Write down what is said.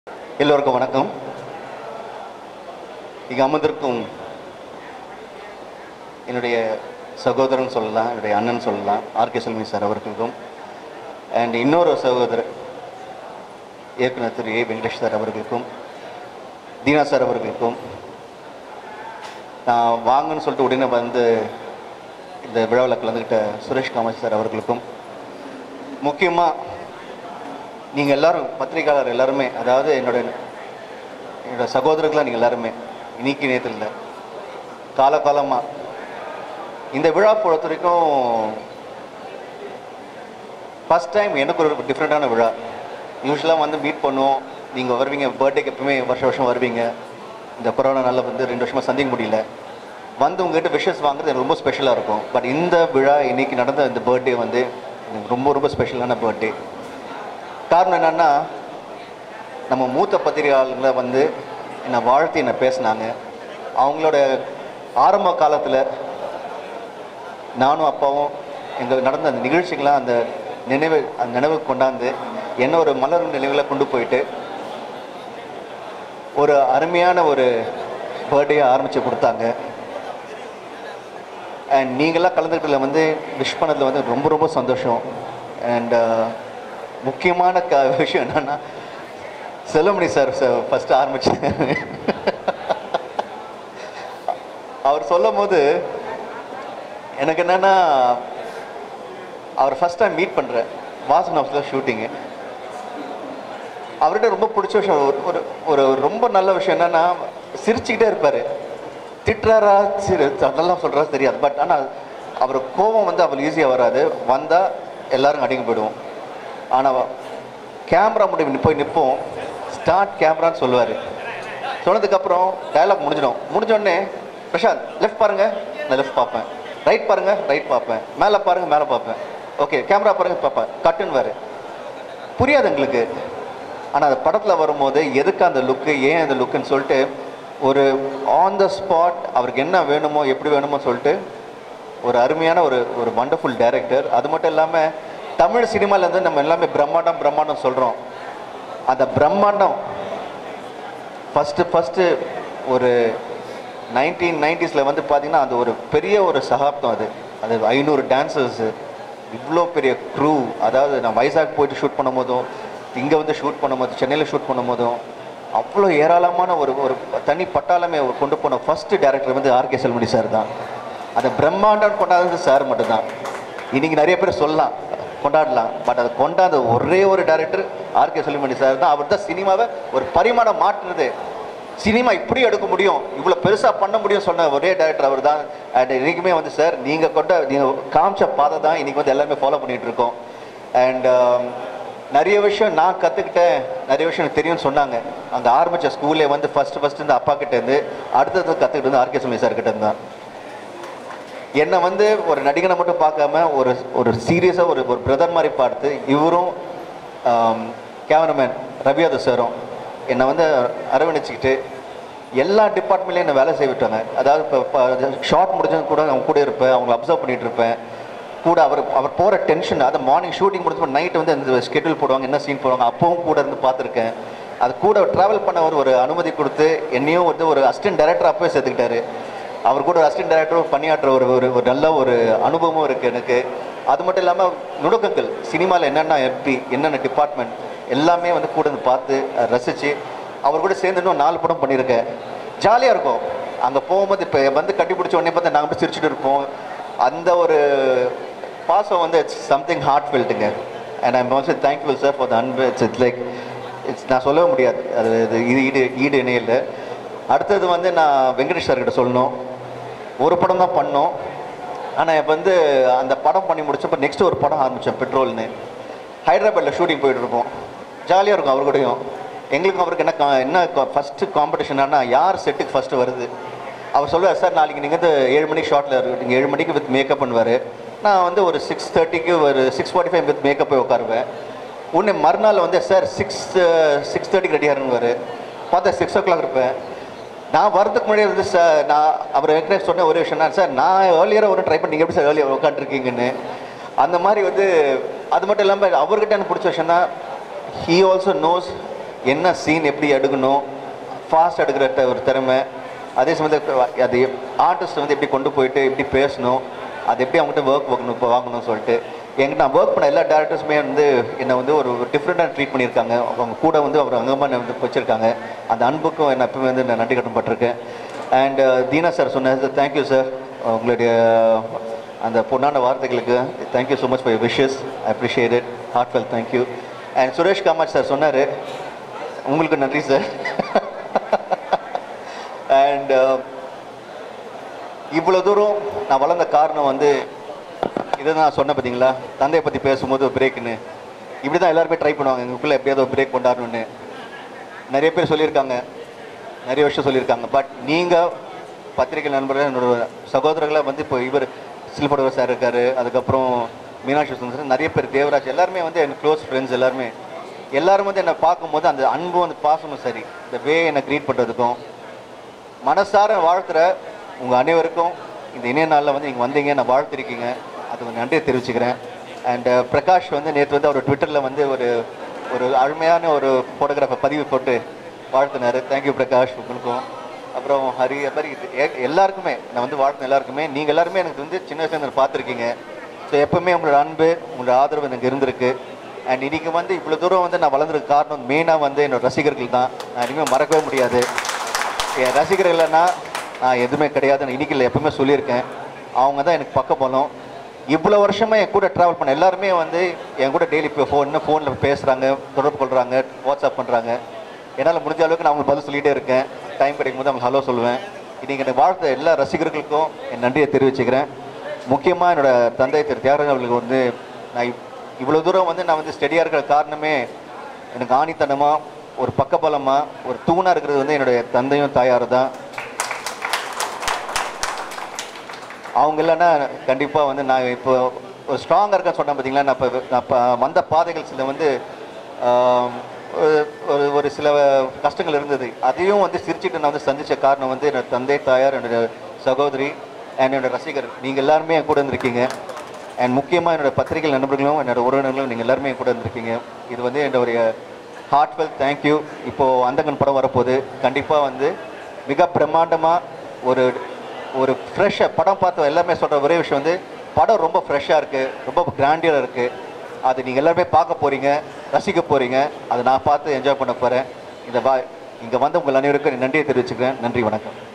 எல்லோருக்கும் வணக்கம் இங்கே அமர்ந்திருக்கும் என்னுடைய சகோதரன் சொல்லலாம் என்னுடைய அண்ணன் சொல்லலாம் ஆர்கே செல்வி சார் அவர்களுக்கும் அண்ட் இன்னொரு சகோதரர் இயக்குனர் திரு ஏ வெங்கடேஷ் சார் அவர்களுக்கும் தீனா சார் அவர்களுக்கும் நான் வாங்கன்னு சொல்லிட்டு உடனே வந்து இந்த விழாவில் கலந்துக்கிட்ட சுரேஷ் காமாட்சி சார் அவர்களுக்கும் முக்கியமாக நீங்கள் எல்லாரும் பத்திரிக்கையாளர் எல்லாருமே அதாவது என்னோட என்னோட சகோதரர்களாக நீங்கள் எல்லாருமே இன்னைக்கு நேரத்தில் இல்லை காலகாலமாக இந்த விழா பொறுத்த வரைக்கும் ஃபஸ்ட் டைம் எனக்கு ஒரு டிஃப்ரெண்ட்டான விழா யூஸ்வலாக வந்து மீட் பண்ணுவோம் நீங்கள் வருவீங்க பர்த்டேக்கு எப்பவுமே வருஷம் வருஷம் வருவீங்க இந்த கொரோனா நாளில் வந்து ரெண்டு வருஷமாக சந்திக்க முடியல வந்து உங்ககிட்ட விஷஸ் வாங்குறது எனக்கு ரொம்ப ஸ்பெஷலாக இருக்கும் பட் இந்த விழா இன்னைக்கு நடந்த இந்த பர்த்டே வந்து எனக்கு ரொம்ப ரொம்ப ஸ்பெஷலான பர்த்டே காரணம் என்னன்னா நம்ம மூத்த பத்திரிகையாளர்களை வந்து என்னை வாழ்த்தி என்னை பேசினாங்க அவங்களோட ஆரம்ப காலத்தில் நானும் அப்பாவும் எங்கள் நடந்த அந்த நிகழ்ச்சிகளாம் அந்த நினைவு அந்த நினைவு கொண்டாந்து என்ன ஒரு மலர் நினைவில் கொண்டு போயிட்டு ஒரு அருமையான ஒரு பர்த்டே ஆரம்பித்து கொடுத்தாங்க அண்ட் நீங்களாம் கலந்துக்கிட்டதில் வந்து விஷ் பண்ணதில் வந்து ரொம்ப ரொம்ப சந்தோஷம் அண்ட் முக்கியமான க விஷயம் என்னன்னா செல்வமணி சார் ஃபஸ்ட்டு ஆரம்பிச்சு அவர் சொல்லும் போது எனக்கு என்னன்னா அவர் ஃபஸ்ட் டைம் மீட் பண்ணுறேன் வாசன் ஹவுஸில் ஷூட்டிங்கு அவர்கிட்ட ரொம்ப பிடிச்ச விஷயம் ஒரு ஒரு ஒரு ரொம்ப நல்ல விஷயம் என்னன்னா சிரிச்சுக்கிட்டே இருப்பார் திட்டுறாரா சிரி அதெல்லாம் சொல்கிறா தெரியாது பட் ஆனால் அவர் கோபம் வந்து அவ்வளோ ஈஸியாக வராது வந்தால் எல்லாரும் அடங்கி போயிடுவோம் ஆனால் கேமரா முடி போய் நிற்போம் ஸ்டார்ட் கேமரான்னு சொல்லுவார் சொன்னதுக்கப்புறம் டயலாக் முடிஞ்சிடும் முடிஞ்சோடனே பிரசாந்த் லெஃப்ட் பாருங்க நான் லெஃப்ட் பார்ப்பேன் ரைட் பாருங்க ரைட் பார்ப்பேன் மேலே பாருங்க மேலே பார்ப்பேன் ஓகே கேமரா பாருங்க பார்ப்பேன் கட்டுன்னு வாரு புரியாது எங்களுக்கு ஆனால் அந்த படத்தில் வரும்போது எதுக்கு அந்த லுக்கு ஏன் அந்த லுக்குன்னு சொல்லிட்டு ஒரு ஆன் த ஸ்பாட் அவருக்கு என்ன வேணுமோ எப்படி வேணுமோ சொல்லிட்டு ஒரு அருமையான ஒரு ஒரு வண்டர்ஃபுல் டைரக்டர் அது மட்டும் இல்லாமல் தமிழ் சினிமாலேருந்து நம்ம எல்லாமே பிரம்மாண்டம் பிரம்மாண்டம் சொல்கிறோம் அந்த பிரம்மாண்டம் ஃபஸ்ட்டு ஃபஸ்ட்டு ஒரு நைன்டீன் நைன்டிஸில் வந்து பார்த்தீங்கன்னா அது ஒரு பெரிய ஒரு சகாப்தம் அது அது ஐநூறு டான்சர்ஸு இவ்வளோ பெரிய க்ரூ அதாவது நான் வைசாக் போயிட்டு ஷூட் பண்ணும் போதும் இங்கே வந்து ஷூட் பண்ணும் போது சென்னையில் ஷூட் பண்ணும் போதும் அவ்வளோ ஏராளமான ஒரு ஒரு தனி பட்டாளமே ஒரு கொண்டு போன ஃபஸ்ட்டு டேரக்டர் வந்து ஆர்கே செல்மணி சார் தான் அந்த பிரம்மாண்டம் கொண்டாடுறது சார் மட்டும்தான் இன்னைக்கு நிறைய பேர் சொல்லலாம் கொண்டாடலாம் பட் அதை கொண்டாந்த ஒரே ஒரு டேரக்டர் ஆர்கே செல்மணி சார் தான் அவர் தான் சினிமாவை ஒரு பரிமாணம் மாற்றுறது சினிமா இப்படி எடுக்க முடியும் இவ்வளோ பெருசாக பண்ண முடியும் சொன்ன ஒரே டேரக்டர் அவர் தான் அண்ட் இன்றைக்குமே வந்து சார் நீங்கள் கொண்ட நீங்கள் காமிச்ச பாதை தான் இன்றைக்கி வந்து எல்லாருமே ஃபாலோ பண்ணிகிட்டு இருக்கோம் அண்ட் நிறைய விஷயம் நான் கற்றுக்கிட்டேன் நிறைய விஷயம் எனக்கு தெரியும்னு சொன்னாங்க அங்கே ஆரம்பித்த ஸ்கூல்லே வந்து ஃபஸ்ட்டு ஃபஸ்ட்டு இந்த அப்பா கிட்டேருந்து அடுத்தது கற்றுக்கிட்டு வந்து ஆர்கே சுமி சார் கிட்ட தான் என்னை வந்து ஒரு நடிகனை மட்டும் பார்க்காம ஒரு ஒரு சீரியஸாக ஒரு ஒரு பிரதர் மாதிரி பார்த்து இவரும் கேமராமேன் ரவியாத சாரும் என்னை வந்து அரவணைச்சிக்கிட்டு எல்லா டிபார்ட்மெண்ட்லையும் என்னை வேலை செய்ய விட்டாங்க அதாவது இப்போ ஷார்ட் முடிஞ்சது கூட அவங்க கூட இருப்பேன் அவங்கள அப்சர்வ் பண்ணிகிட்டு இருப்பேன் கூட அவர் அவர் போகிற டென்ஷன் அது மார்னிங் ஷூட்டிங் முடிஞ்சு நைட் வந்து அந்த ஸ்கெடியூல் போடுவாங்க என்ன சீன் போடுவாங்க அப்பவும் கூட இருந்து பார்த்துருக்கேன் அது கூட ட்ராவல் பண்ண ஒரு ஒரு அனுமதி கொடுத்து என்னையும் வந்து ஒரு அசிஸ்டன்ட் டைரக்டர் அப்பவே சேர்த்துக்கிட்டாரு அவர் கூட ஒரு அசிஸ்டன்ட் டைரக்டரும் பணியாற்ற ஒரு ஒரு ஒரு நல்ல ஒரு அனுபவமும் இருக்குது எனக்கு அது மட்டும் இல்லாமல் நுணுக்கங்கள் சினிமாவில் என்னென்ன எப்படி என்னென்ன டிபார்ட்மெண்ட் எல்லாமே வந்து கூட இருந்து பார்த்து ரசித்து அவர் கூட சேர்ந்து இன்னும் நாலு படம் பண்ணியிருக்கேன் ஜாலியாக இருக்கும் அங்கே போகும்போது இப்போ வந்து கட்டி பிடிச்ச உடனே பார்த்து நாங்கள் போய் சிரிச்சுட்டு இருப்போம் அந்த ஒரு பாசம் வந்து இட்ஸ் சம்திங் ஹார்ட் ஃபீல்ட்டுங்க and I'm also thankful sir for the அன்பு இட்ஸ் இட்ஸ் லைக் இட்ஸ் நான் சொல்லவே முடியாது அது இது இது ஈடு ஈடு இணையில் அடுத்தது வந்து நான் வெங்கடேஷ் சார்கிட்ட சொல்லணும் ஒரு படம் தான் பண்ணோம் ஆனால் இப்போ வந்து அந்த படம் பண்ணி முடிச்சப்போ நெக்ஸ்ட் ஒரு படம் ஆரம்பித்தோம் பெட்ரோல்னு ஹைதராபாத்தில் ஷூட்டிங் போயிட்டு இருப்போம் ஜாலியாக இருக்கும் அவர் கூடயும் எங்களுக்கும் அவருக்கு என்ன கா- என்ன ஃபஸ்ட்டு காம்படிஷன்னா யார் செட்டுக்கு ஃபஸ்ட்டு வருது அவர் சொல்லுவார் சார் நாளைக்கு நீங்கள் வந்து ஏழு மணிக்கு ஷார்ட்டில் இருக்கு நீங்கள் ஏழு மணிக்கு வித் மேக்கப் பண்ணுவார் நான் வந்து ஒரு சிக்ஸ் தேர்ட்டிக்கு ஒரு six forty five with makeup போய் உட்காருவேன் உடனே மறுநாள் வந்து சார் சிக்ஸ் சிக்ஸ் தேர்ட்டிக்கு ரெடியாக இருங்குவார் பார்த்தா சிக்ஸ் ஓ கிளாக் இருப்பேன் நான் வரதுக்கு முன்னாடி வந்து சார் நான் அவர் ஏற்கனவே சொன்ன ஒரே விஷயம் தான் சார் நான் ஏர்லியராக ஒரு ட்ரை பண்ணி நீங்கள் எப்படி சார் ஏர்லியர் உட்காந்துருக்கீங்கன்னு அந்த மாதிரி வந்து அது மட்டும் இல்லாமல் அவர்கிட்ட எனக்கு பிடிச்ச விஷயம்னா ஹீ ஆல்சோ நோஸ் என்ன சீன் எப்படி எடுக்கணும் ஃபாஸ்ட் எடுக்கிற ட- ஒரு திறமை அதே சமயத்தில் அது ஆர்டிஸ்ட் வந்து எப்படி கொண்டு போயிட்டு எப்படி பேசணும் அது எப்படி அவங்ககிட்ட ஒர்க் வாங்கணும் இப்போ வாங்கணும்னு சொல்லிட்டு என்கிட்ட நான் ஒர்க் பண்ண எல்லா டேரக்டர்ஸுமே வந்து என்னை வந்து ஒரு டிஃப்ரெண்ட்டாக ட்ரீட் பண்ணியிருக்காங்க அவங்க கூட வந்து அவர் அங்கமாக வந்து வச்சுருக்காங்க அந்த அன்புக்கும் என்ன எப்பவுமே வந்து நான் நன்றி கடன் பட்டிருக்கேன் அண்ட் தீனா சார் சொன்னது தேங்க்யூ சார் உங்களுடைய அந்த பொன்னான வார்த்தைகளுக்கு thank you so much for wishes I appreciate it heart well thank you and Suresh Kamath sir சொன்னார் உங்களுக்கு நன்றி சார் அண்ட் இவ்வளோ தூரம் நான் வளர்ந்த காரணம் வந்து இதை நான் சொன்னேன் பார்த்தீங்களா தந்தையை பற்றி பேசும்போது ஒரு பிரேக்குன்னு இப்படி தான் எல்லாருமே ட்ரை பண்ணுவாங்க எங்களுக்குள்ளே எப்படியாவது ஒரு பிரேக் கொண்டாடணும்னு நிறைய பேர் சொல்லியிருக்காங்க நிறைய விஷயம் சொல்லியிருக்காங்க பட் நீங்கள் பத்திரிகை நண்பர்கள் என்னோட சகோதரர்களை வந்து இப்போ இவர் சில்படவர் சார் இருக்கார் அதுக்கப்புறம் மீனாட்சி சுந்தரம் நிறைய பேர் தேவராஜ் எல்லாருமே வந்து என் க்ளோஸ் ஃப்ரெண்ட்ஸ் எல்லாருமே எல்லாரும் வந்து என்னை பார்க்கும்போது அந்த அன்பும் அந்த பாசமும் சரி இந்த வே என்னை க்ரீட் பண்ணுறதுக்கும் மனசார வாழ்த்துற உங்கள் அனைவருக்கும் இந்த இணைய நாளில் வந்து நீங்கள் வந்தீங்க நான் வாழ்த்திருக்கீங்க அதுக்கு நன்றியை தெரிவிச்சுக்கிறேன் அண்ட் பிரகாஷ் வந்து நேற்று வந்து அவர் ட்விட்டரில் வந்து ஒரு ஒரு அருமையான ஒரு ஃபோட்டோகிராஃபை பதிவு போட்டு வாழ்த்தினார் தேங்க்யூ பிரகாஷ் உங்களுக்கும் அப்புறம் ஹரி அது மாதிரி இது எ- எல்லாருக்குமே நான் வந்து வாழ்த்தின எல்லாருக்குமே நீங்கள் எல்லாருமே எனக்கு வந்து சின்ன வயசுல இருந்து பார்த்துருக்கீங்க ஸோ எப்பவுமே உங்களோட அன்பு உங்களோட ஆதரவு எனக்கு இருந்திருக்கு அண்ட் இன்னைக்கு வந்து இவ்வளோ தூரம் வந்து நான் வளர்ந்துருக்க காரணம் மெயினாக வந்து என்னோட ரசிகர்கள் தான் நான் இனிமேல் மறக்கவே முடியாது என் ரசிகர்கள் இல்லைன்னா நான் எதுவுமே கிடையாது நான் இன்னைக்கு இல்லை எப்பவுமே சொல்லியிருக்கேன் அவங்க தான் எனக்கு பக்கபலம் இவ்வளோ வருஷமா என் கூட ட்ராவல் பண்ண எல்லாருமே வந்து என் கூட டெய்லி இப்போ ஃபோன் ஃபோனில் பேசுகிறாங்க தொடர்பு கொள்கிறாங்க வாட்ஸ்அப் பண்ணுறாங்க என்னால் முடிஞ்ச அளவுக்கு நான் அவங்களுக்கு பதில் சொல்லிகிட்டே இருக்கேன் டைம் கிடைக்கும் போது அவங்க ஹலோ சொல்லுவேன் இன்னைக்கு எனக்கு வாழ்த்த எல்லா ரசிகர்களுக்கும் என் நன்றியை தெரிவிச்சுக்கிறேன் முக்கியமாக என்னோட தந்தை திரு தியாகராஜன் அவர்களுக்கு வந்து நான் இவ்- இவ்வளோ தூரம் வந்து நான் வந்து ஸ்டெடியாக இருக்கிற காரணமே எனக்கு ஆணித்தனமாக ஒரு பக்கபலமாக ஒரு தூணாக இருக்கிறது வந்து என்னுடைய தந்தையும் தாயார் தான் அவங்க இல்லைன்னா கண்டிப்பாக வந்து நான் இப்போ ஒரு ஸ்ட்ராங்காக இருக்கேன்னு சொன்னேன் பார்த்தீங்களா நான் இப்போ நான் இப்போ வந்த பாதைகள் சில வந்து ஆம், ஒரு- ஒரு ஒரு சில கஷ்டங்கள் இருந்தது அதையும் வந்து சிரிச்சுட்டு நான் வந்து சந்திச்ச காரணம் வந்து என்னோட தந்தை தாயார் என்னோட சகோதரி and என்னோட ரசிகர் நீங்கள் எல்லாருமே என் கூட இருந்திருக்கீங்க அண்ட் முக்கியமாக என்னோட பத்திரிகை நண்பர்களும் என்னோட உறவினர்களும் நீங்கள் எல்லாருமே என் கூட இருந்திருக்கீங்க இது வந்து என்னுடைய ஹார்ட்வெல் தேங்க்யூ இப்போது அந்தகன் படம் வரப்போகுது கண்டிப்பாக வந்து மிக பிரம்மாண்டமாக ஒரு ஒரு ஃப்ரெஷ்ஷாக படம் பார்த்த எல்லாமே சொல்கிற ஒரே விஷயம் வந்து படம் ரொம்ப ஃப்ரெஷ்ஷாக இருக்குது ரொம்ப கிராண்டியராக இருக்குது அது நீங்கள் எல்லாருமே பார்க்க போகிறீங்க ரசிக்க போகிறீங்க அதை நான் பார்த்து என்ஜாய் பண்ண போகிறேன் இந்த வா இங்கே வந்து உங்கள் அனைவருக்கும் நன்றியை தெரிவிச்சுக்கிறேன் நன்றி வணக்கம்